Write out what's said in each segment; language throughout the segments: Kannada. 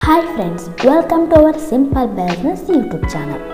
hi friends welcome to our simple business YouTube channel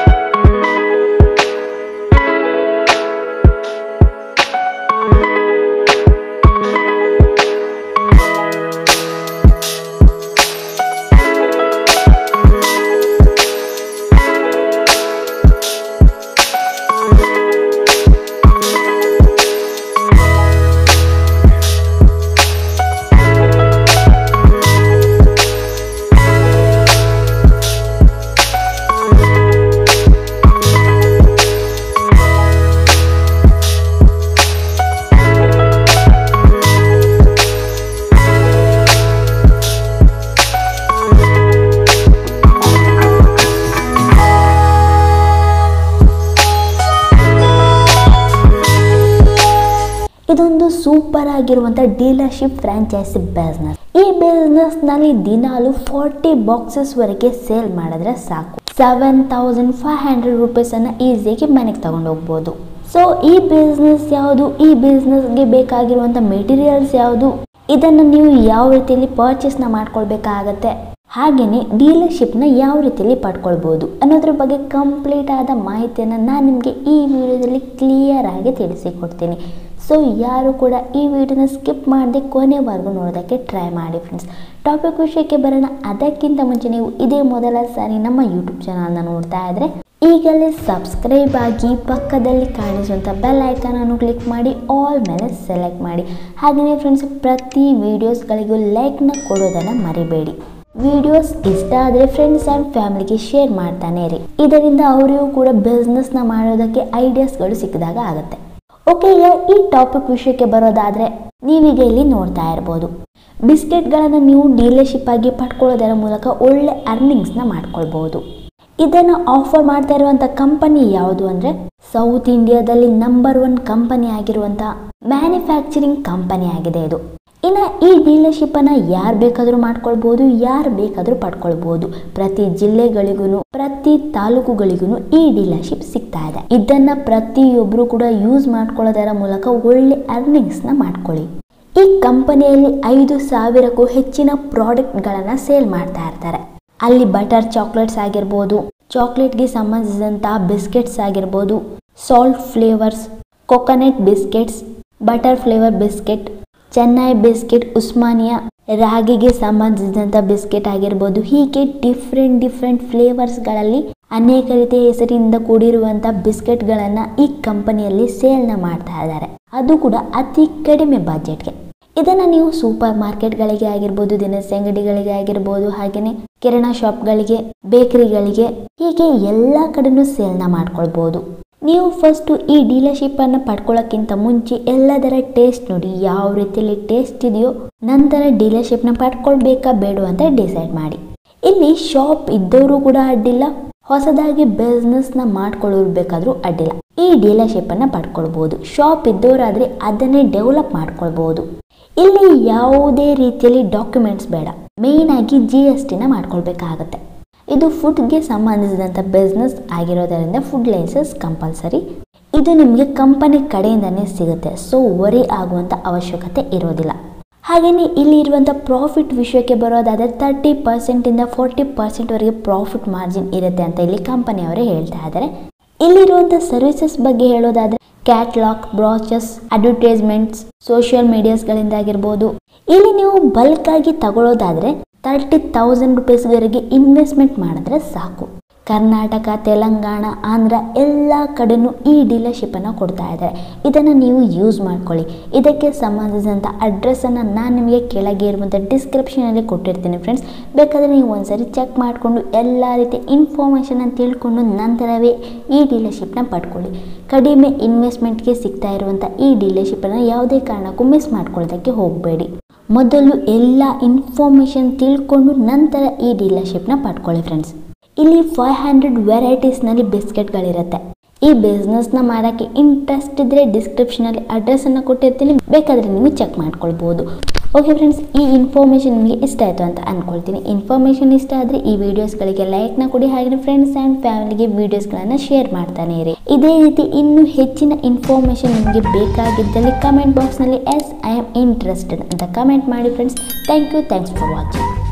ಇದೊಂದು ಸೂಪರ್ ಆಗಿರುವಂಥ ಡೀಲರ್ಶಿಪ್ ಫ್ರಾಂಚೈಸಿ ಬಿಸ್ನೆಸ್ ಈ ಬಿಸ್ನೆಸ್ ನಲ್ಲಿ ದಿನಾಲು ಫಾರ್ಟಿ ಬಾಕ್ಸಸ್ ವರೆಗೆ ಸೇಲ್ ಮಾಡಿದ್ರೆ ಸಾಕು seven thousand five hundred rupees ಅನ್ನ ಈಸಿಯಾಗಿ ಮನೆಗೆ ತಗೊಂಡು ಹೋಗ್ಬೋದು ಸೊ ಈ ಬಿಸ್ನೆಸ್ ಯಾವುದು ಈ ಬಿಸ್ನೆಸ್ಗೆ ಬೇಕಾಗಿರುವಂಥ ಮೆಟೀರಿಯಲ್ಸ್ ಯಾವುದು ಇದನ್ನು ನೀವು ಯಾವ ರೀತಿಯಲ್ಲಿ ಪರ್ಚೇಸ್ನ ಮಾಡ್ಕೊಳ್ಬೇಕಾಗತ್ತೆ ಹಾಗೆಯೇ ಡೀಲರ್ಶಿಪ್ನ ಯಾವ ರೀತಿಯಲ್ಲಿ ಪಡ್ಕೊಳ್ಬೋದು ಅನ್ನೋದ್ರ ಬಗ್ಗೆ ಕಂಪ್ಲೀಟ್ ಆದ ಮಾಹಿತಿಯನ್ನು ನಾನು ನಿಮಗೆ ಈ ವಿಡಿಯೋದಲ್ಲಿ ಕ್ಲಿಯರ್ ಆಗಿ ತಿಳಿಸಿಕೊಡ್ತೀನಿ ಸೊ ಯಾರು ಕೂಡ ಈ ವಿಡಿಯೋನ ಸ್ಕಿಪ್ ಮಾಡದೆ ಕೊನೆವರೆಗೂ ನೋಡೋದಕ್ಕೆ ಟ್ರೈ ಮಾಡಿ ಫ್ರೆಂಡ್ಸ್ ಟಾಪಿಕ್ ವಿಷಯಕ್ಕೆ ಬರೋಣ ಅದಕ್ಕಿಂತ ಮುಂಚೆ ನೀವು ಇದೇ ಮೊದಲ ಸಾರಿ ನಮ್ಮ ಯೂಟ್ಯೂಬ್ ಚಾನಲ್ನ ನೋಡ್ತಾ ಇದ್ರೆ ಈಗಲೇ ಸಬ್ಸ್ಕ್ರೈಬ್ ಆಗಿ ಪಕ್ಕದಲ್ಲಿ ಕಾಣಿಸುವಂಥ ಬೆಲ್ ಐಕಾನನ್ನು ಕ್ಲಿಕ್ ಮಾಡಿ ಆಲ್ ಮೇಲೆ ಸೆಲೆಕ್ಟ್ ಮಾಡಿ ಹಾಗೆಯೇ ಫ್ರೆಂಡ್ಸ್ ಪ್ರತಿ ವೀಡಿಯೋಸ್ಗಳಿಗೂ ಲೈಕ್ನ ಕೊಡೋದನ್ನು ಮರಿಬೇಡಿ ವಿಡಿಯೋಸ್ ಇಷ್ಟ ಆದರೆ ಫ್ರೆಂಡ್ಸ್ ಆ್ಯಂಡ್ ಫ್ಯಾಮಿಲಿಗೆ ಶೇರ್ ಮಾಡ್ತಾನೆ ಇರಿ ಇದರಿಂದ ಅವರಿಗೂ ಕೂಡ ಬಿಸ್ನೆಸ್ನ ಮಾಡೋದಕ್ಕೆ ಐಡಿಯಾಸ್ಗಳು ಸಿಕ್ಕಿದಾಗ ಆಗುತ್ತೆ ಓಕೆ ಈಗ ಈ ಟಾಪಿಕ್ ವಿಷಯಕ್ಕೆ ಬರೋದಾದರೆ ನೀವೀಗ ಇಲ್ಲಿ ನೋಡ್ತಾ ಇರ್ಬೋದು ಬಿಸ್ಕೆಟ್ಗಳನ್ನು ನೀವು ಡೀಲರ್ಶಿಪ್ ಆಗಿ ಪಡ್ಕೊಳ್ಳೋದರ ಮೂಲಕ ಒಳ್ಳೆ ಅರ್ನಿಂಗ್ಸ್ನ ಮಾಡ್ಕೊಳ್ಬೋದು ಇದನ್ನು ಆಫರ್ ಮಾಡ್ತಾ ಇರುವಂಥ ಕಂಪನಿ ಯಾವುದು ಅಂದರೆ ಸೌತ್ ಇಂಡಿಯಾದಲ್ಲಿ ನಂಬರ್ ಒನ್ ಕಂಪನಿ ಆಗಿರುವಂಥ ಮ್ಯಾನುಫ್ಯಾಕ್ಚರಿಂಗ್ ಕಂಪನಿ ಆಗಿದೆ ಇದು ಇನ್ನು ಈ ಡೀಲರ್ಶಿಪ್ಪನ್ನು ಯಾರು ಬೇಕಾದರೂ ಮಾಡ್ಕೊಳ್ಬೋದು ಯಾರು ಬೇಕಾದರೂ ಪಡ್ಕೊಳ್ಬೋದು ಪ್ರತಿ ಜಿಲ್ಲೆಗಳಿಗೂ ಪ್ರತಿ ತಾಲೂಕುಗಳಿಗೂ ಈ ಡೀಲರ್ಶಿಪ್ ಸಿಗ್ತಾ ಇದೆ ಇದನ್ನ ಪ್ರತಿಯೊಬ್ಬರು ಕೂಡ ಯೂಸ್ ಮಾಡ್ಕೊಳ್ಳೋದರ ಮೂಲಕ ಒಳ್ಳೆ ಅರ್ನಿಂಗ್ಸ್ನ ಮಾಡ್ಕೊಳ್ಳಿ ಈ ಕಂಪನಿಯಲ್ಲಿ ಐದು ಸಾವಿರಕ್ಕೂ ಹೆಚ್ಚಿನ ಪ್ರಾಡಕ್ಟ್ಗಳನ್ನು ಸೇಲ್ ಮಾಡ್ತಾ ಇರ್ತಾರೆ ಅಲ್ಲಿ ಬಟರ್ ಚಾಕ್ಲೇಟ್ಸ್ ಆಗಿರ್ಬೋದು ಚಾಕ್ಲೇಟ್ಗೆ ಸಂಬಂಧಿಸಿದಂತಹ ಬಿಸ್ಕೆಟ್ಸ್ ಆಗಿರ್ಬೋದು salt flavours coconut biscuits butter flavour biscuit Chennai biscuit Osmania ರಾಗಿಗೆ ಸಂಬಂಧಿಸಿದಂಥ ಬಿಸ್ಕೆಟ್ ಆಗಿರ್ಬೋದು ಹೀಗೆ ಡಿಫ್ರೆಂಟ್ ಡಿಫ್ರೆಂಟ್ ಫ್ಲೇವರ್ಸ್ಗಳಲ್ಲಿ ಅನೇಕ ರೀತಿಯ ಹೆಸರಿನಿಂದ ಕೂಡಿರುವಂಥ ಬಿಸ್ಕೆಟ್ಗಳನ್ನು ಈ ಕಂಪನಿಯಲ್ಲಿ ಸೇಲ್ನ ಮಾಡ್ತಾ ಇದ್ದಾರೆ ಅದು ಕೂಡ ಅತಿ ಕಡಿಮೆ ಬಜೆಟ್ಗೆ ಇದನ್ನು ನೀವು ಸೂಪರ್ ಮಾರ್ಕೆಟ್ಗಳಿಗೆ ಆಗಿರ್ಬೋದು ದಿನಸಿ ಅಂಗಡಿಗಳಿಗೆ ಆಗಿರ್ಬೋದು ಹಾಗೆಯೇ ಕಿರಾಣಾ ಶಾಪ್ಗಳಿಗೆ ಬೇಕರಿಗಳಿಗೆ ಹೀಗೆ ಎಲ್ಲ ಕಡೆನೂ ಸೇಲ್ನ ಮಾಡ್ಕೊಳ್ಬೋದು ನೀವು ಫಸ್ಟು ಈ ಡೀಲರ್ಶಿಪ್ಪನ್ನು ಪಡ್ಕೊಳ್ಳೋಕ್ಕಿಂತ ಮುಂಚೆ ಎಲ್ಲದರ ಟೇಸ್ಟ್ ನೋಡಿ ಯಾವ ರೀತಿಯಲ್ಲಿ ಟೇಸ್ಟ್ ಇದೆಯೋ ನಂತರ ಡೀಲರ್ಶಿಪ್ನ ಪಡ್ಕೊಳ್ಬೇಕಾ ಬೇಡ ಅಂತ ಡಿಸೈಡ್ ಮಾಡಿ ಇಲ್ಲಿ ಶಾಪ್ ಇದ್ದವರು ಕೂಡ ಅಡ್ಡಿಲ್ಲ ಹೊಸದಾಗಿ ಬಿಸ್ನೆಸ್ನ ಮಾಡ್ಕೊಳ್ಳೋರು ಬೇಕಾದರೂ ಅಡ್ಡಿಲ್ಲ ಈ ಡೀಲರ್ಶಿಪ್ಪನ್ನು ಪಡ್ಕೊಳ್ಬೋದು ಶಾಪ್ ಇದ್ದವರಾದರೆ ಅದನ್ನೇ ಡೆವಲಪ್ ಮಾಡ್ಕೊಳ್ಬೋದು ಇಲ್ಲಿ ಯಾವುದೇ ರೀತಿಯಲ್ಲಿ ಡಾಕ್ಯುಮೆಂಟ್ಸ್ ಬೇಡ ಮೇಯ್ನ್ ಆಗಿ ಜಿ ಎಸ್ ಟಿನ ಮಾಡ್ಕೊಳ್ಬೇಕಾಗತ್ತೆ ಇದು ಫುಡ್ಗೆ ಸಂಬಂಧಿಸಿದಂಥ ಬಿಸ್ನೆಸ್ ಆಗಿರೋದರಿಂದ ಫುಡ್ ಲೈಸೆನ್ಸ್ ಕಂಪಲ್ಸರಿ ಇದು ನಿಮಗೆ ಕಂಪನಿ ಕಡೆಯಿಂದನೇ ಸಿಗುತ್ತೆ ಸೊ ವರಿ ಆಗುವಂಥ ಅವಶ್ಯಕತೆ ಇರೋದಿಲ್ಲ ಹಾಗೆಯೇ ಇಲ್ಲಿ ಇರುವಂಥ ಪ್ರಾಫಿಟ್ ವಿಷಯಕ್ಕೆ ಬರೋದಾದರೆ ತರ್ಟಿ ಪರ್ಸೆಂಟಿಂದ ಫೋರ್ಟಿ ಪರ್ಸೆಂಟ್ವರೆಗೆ ಪ್ರಾಫಿಟ್ ಮಾರ್ಜಿನ್ ಇರುತ್ತೆ ಅಂತ ಇಲ್ಲಿ ಕಂಪನಿಯವರೇ ಹೇಳ್ತಾ ಇದ್ದಾರೆ ಇಲ್ಲಿರುವಂಥ ಸರ್ವಿಸಸ್ ಬಗ್ಗೆ ಹೇಳೋದಾದರೆ ಕ್ಯಾಟ್ಲಾಗ್ ಬ್ರಾಚಸ್ ಅಡ್ವರ್ಟೈಸ್ಮೆಂಟ್ಸ್ ಸೋಷಿಯಲ್ ಮೀಡಿಯಾಸ್ಗಳಿಂದಾಗಿರ್ಬೋದು ಇಲ್ಲಿ ನೀವು ಬಲ್ಕ್ ಆಗಿ ತಗೊಳ್ಳೋದಾದರೆ ತರ್ಟಿ ತೌಸಂಡ್ ರುಪೀಸ್ವರೆಗೆ ಇನ್ವೆಸ್ಟ್ಮೆಂಟ್ ಮಾಡಿದ್ರೆ ಸಾಕು ಕರ್ನಾಟಕ ತೆಲಂಗಾಣ ಆಂಧ್ರ ಎಲ್ಲ ಕಡೆನೂ ಈ ಡೀಲರ್ಶಿಪ್ಪನ್ನು ಕೊಡ್ತಾ ಇದ್ದಾರೆ ಇದನ್ನು ನೀವು ಯೂಸ್ ಮಾಡ್ಕೊಳ್ಳಿ ಇದಕ್ಕೆ ಸಂಬಂಧಿಸಿದಂಥ ಅಡ್ರೆಸ್ಸನ್ನು ನಾನು ನಿಮಗೆ ಕೆಳಗೆ ಇರುವಂಥ ಡಿಸ್ಕ್ರಿಪ್ಷನಲ್ಲಿ ಕೊಟ್ಟಿರ್ತೀನಿ ಫ್ರೆಂಡ್ಸ್ ಬೇಕಾದರೆ ನೀವು ಒಂದ್ಸರಿ ಚೆಕ್ ಮಾಡಿಕೊಂಡು ಎಲ್ಲ ರೀತಿಯ ಇನ್ಫಾರ್ಮೇಷನನ್ನು ತಿಳ್ಕೊಂಡು ನಂತರವೇ ಈ ಡೀಲರ್ಶಿಪ್ನ ಪಡ್ಕೊಳ್ಳಿ ಕಡಿಮೆ ಇನ್ವೆಸ್ಟ್ಮೆಂಟ್ಗೆ ಸಿಗ್ತಾ ಇರುವಂಥ ಈ ಡೀಲರ್ಶಿಪ್ಪನ್ನು ಯಾವುದೇ ಕಾರಣಕ್ಕೂ ಮಿಸ್ ಮಾಡ್ಕೊಳ್ಳೋದಕ್ಕೆ ಹೋಗಬೇಡಿ ಮೊದಲು ಎಲ್ಲ ಇನ್ಫಾರ್ಮೇಷನ್ ತಿಳ್ಕೊಂಡು ನಂತರ ಈ ಡೀಲರ್ಶಿಪ್ನ ಪಡ್ಕೊಳ್ಳಿ ಫ್ರೆಂಡ್ಸ್ ಇಲ್ಲಿ ಫೈವ್ ಹಂಡ್ರೆಡ್ ವೆರೈಟೀಸ್ನಲ್ಲಿ ಬಿಸ್ಕೆಟ್ಗಳಿರುತ್ತೆ ಈ ಬಿಸ್ನೆಸ್ನ ಮಾಡೋಕ್ಕೆ ಇಂಟ್ರೆಸ್ಟ್ ಇದ್ದರೆ ಡಿಸ್ಕ್ರಿಪ್ಷನಲ್ಲಿ ಅಡ್ರೆಸ್ಸನ್ನು ಕೊಟ್ಟಿರ್ತೀನಿ ಬೇಕಾದರೆ ನೀವು ಚೆಕ್ ಮಾಡ್ಕೊಳ್ಬೋದು ಓಕೆ ಫ್ರೆಂಡ್ಸ್ ಈ ಇನ್ಫಾರ್ಮೇಷನ್ ನಿಮಗೆ ಇಷ್ಟ ಆಯಿತು ಅಂತ ಅಂದ್ಕೊಳ್ತೀನಿ ಇನ್ಫಾರ್ಮೇಷನ್ ಇಷ್ಟ ಆದರೆ ಈ ವಿಡಿಯೋಸ್ಗಳಿಗೆ ಲೈಕ್ನ ಕೊಡಿ ಹಾಗೆ ಫ್ರೆಂಡ್ಸ್ ಆ್ಯಂಡ್ ಫ್ಯಾಮಿಲಿಗೆ ವೀಡಿಯೋಸ್ಗಳನ್ನು ಶೇರ್ ಮಾಡ್ತಾನೆ ಇರಿ ಇದೇ ರೀತಿ ಇನ್ನೂ ಹೆಚ್ಚಿನ ಇನ್ಫಾರ್ಮೇಷನ್ ನಿಮಗೆ ಬೇಕಾಗಿದ್ದಲ್ಲಿ ಕಮೆಂಟ್ ಬಾಕ್ಸ್ನಲ್ಲಿ ಎಸ್ ಐ ಆಮ್ ಇಂಟ್ರೆಸ್ಟೆಡ್ ಅಂತ ಕಮೆಂಟ್ ಮಾಡಿ friends thank you thanks for watching